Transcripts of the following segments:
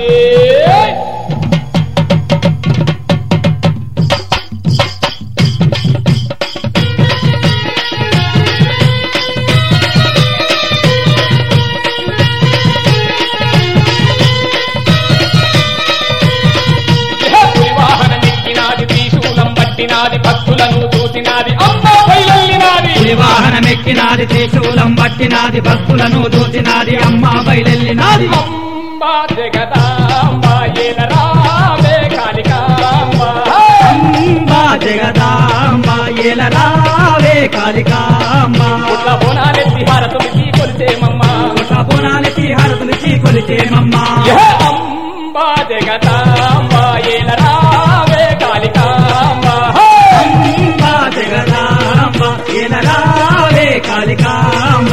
వివాహన నెక్కినాది త్రిశూలం పట్టినాది భక్తులను చూసినాది అమ్మ బయలెల్లినాది వాహనమెక్కినాది త్రిశూలం పట్టినాది భక్తులను దూచినాది అమ్మ బయలెల్లినాది అంబ జగదాంబ ఏలరావే కాళికాంబ అంబ జగదాంబ ఏలరావే కాళికాంబ పుట్ల బోనాలెత్తి హారతులకి కొలిసేమమ్మ పుట్ట పునాలకి హరతులకి కొలిచేమమ్మ యహ అంబ జగదాంబ ఏలరావే కాళికాంబ అంబ జగదాంబ ఏలరావే కాళికాంబ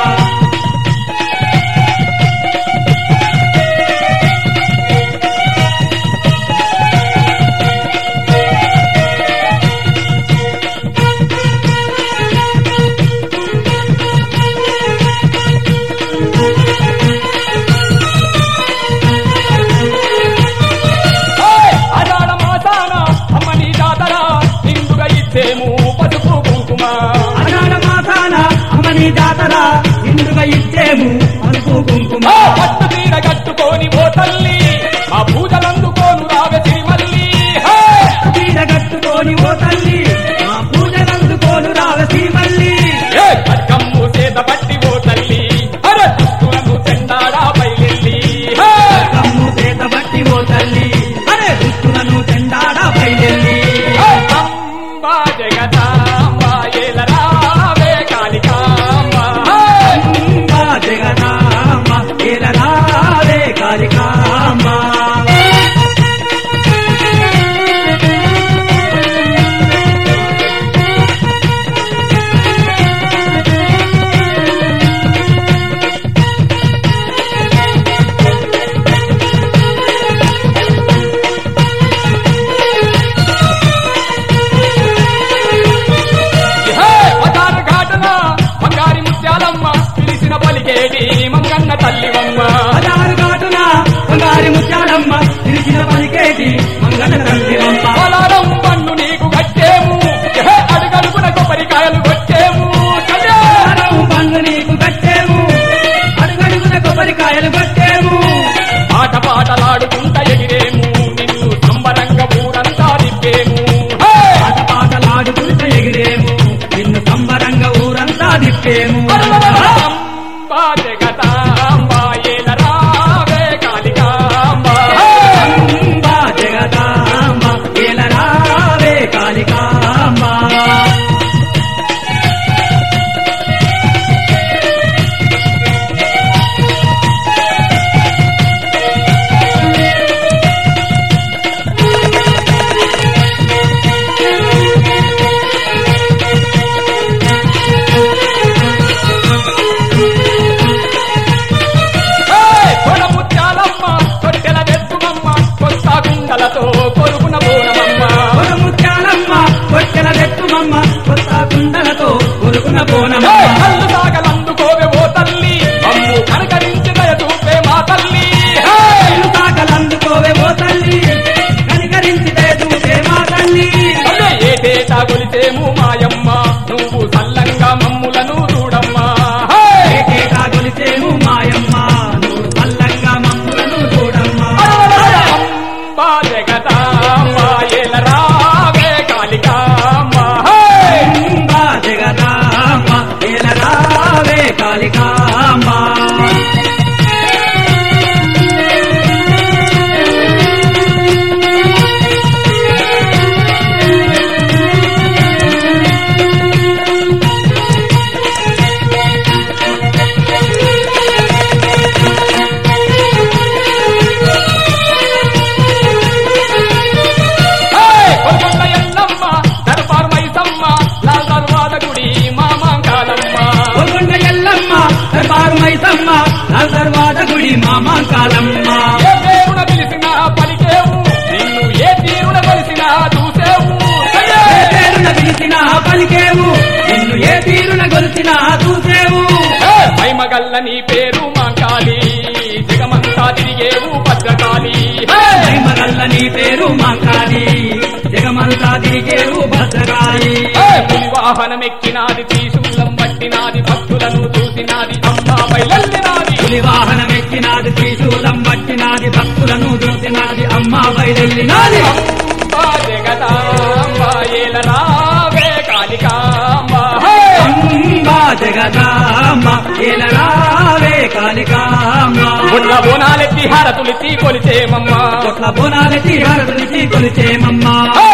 అజాడ మాసాన అమ్మని జాతర నిండుగా ఇచ్చేము పసుపు కుంకుమ అనాడ మాసాన అమ్మని జాతర ఇందుగా ఇచ్చేము పలుపు కుంకుమ ఆ పట్టు తీర కట్టుకొని ఓ తల్లి ఆ పూజలందుకోను రావే తిరుమల్లి హే! తీర కట్టుకొని ఓ తల్లి మా పూజలందుకోను రావసి మళ్ళీ ఏ ఖడ్గమ్ము చేత పట్టి ఓ తల్లి అర దుస్తులను చెండాడా బయలెల్లి హే! కమ్ము చేత బట్టి ఓ తల్లి అరే దుస్తులను చెండాడా బయలెల్లి హే! అంబ జగదాంబ ఏలరావే కాళికాంబ హే! అంబ జగదాంబ ఏలరావే కాళికాంబ హే! అవతార ఘాటన బంగారి ముత్యాలమ్మ పిలిచిన పలికేటి మంగన్న తల్లివమ్మ పదారు ఘాటున బంగారి ముత్యాలమ్మ తిరిగిన పలికేటి మంగళ తండ్రివమ్మ పొలారం పన్ను నీకు కట్టేము హే! అడుగడుగున కొబ్బరికాయలు కొట్టేము కళ్యాణం పదారం పండ్లు నీకు కట్టేము అడుగడుగున కొబ్బరికాయలు కొట్టేము పాట పాటలాడుకుంట ఎగిరేము నిన్ను సంబరంగా ఊరంతా తిప్పేము హే! పాట పాటలాడుకుంటూ ఎగిరేము నిన్ను సంబరంగా ఊరంతా దిప్పేము అంబ జగదాంబ ఏలరావే కాళికాంబ హే! అంబ జగదాంబ ఏలరావే కాళికాంబ హే! కొడ ముత్యాలమ్మ కొట్టెల వెత్తుమమ్మ కొత్త గుండలతో కొరుగున బోనమమ్మ ఒక ముత్యాలమ్మ కొట్టెల వెట్టుమమ్మ కొత్త కుండలతో కొరుకున హే! బోనమ్మ కళ్ళు సాగలందుకోవే ఓ తల్లి అమ్ము కనకరించి దయ చూపే మా తల్లి హే! కళ్ళు తాకలందుకోవే ఓ తల్లి కనికరించి దయచూసే మా తల్లి తల్లి ఏటేటా కొలిచేము మాయమ్మ నువ్వు సల్లంగా మమ్ములను చూడమ్మా హే! ఏకేటా కొలిచేము మాయమ్మ నువ్వు చల్లంగా మమ్ములను చూడమ్మా అంబ జగదాంబ ఏలరావే కాళికాంబ హే! అంబ జగదాంబ ఏలరావే కాళికాంబ హే! కొల్కొండ ఎల్లమ్మ దర్బార్ మైసమ్మ లాల్ దర్వాద గుడి మామాంకాలమ్మ గోల్కొండ ఎల్లమ్మ దర్బారు మైసమ్మ లాల్ దర్వాద గుడి మామాంకాలమ్మ ఏ దేవుడ పిలిచినా పలికేవు నిన్ను ఏ తీరున కొలిసినా చూసేవు హే! ఏ పేరున పిలిచిన పలికేవు నిన్ను ఏ తీరున గొలిచిన చూసేవు హే! మైమగల్ల నీ పేరు మాంకాలి జగమంతా తిరిగేవు భద్రకాళి చల్లని పేరు మాంకాళి జగమంతా తిరిగేరు భద్రకాళి ఏ పులి వాహనమెక్కినాది త్రిశూలం పట్టినాది భక్తులను చూసినాది అమ్మా బయలెల్లినాది పులి వాహనం ఎక్కినాది త్రిశూలం పట్టినాది భక్తులను చూసినాది అమ్మ బయలునాది అంబా జగదాంబ ఏలరావే కాళికాంబ హే! అంబా జగదాంబ ఏలరావే కాళికాంబ గుడ్ల బోనాలెత్తి హారతులిచ్చి కొలిచేమమ్మా కొట్ల బోనాలెత్తి హారతులిచ్చి కొలిచేమమ్మా హే!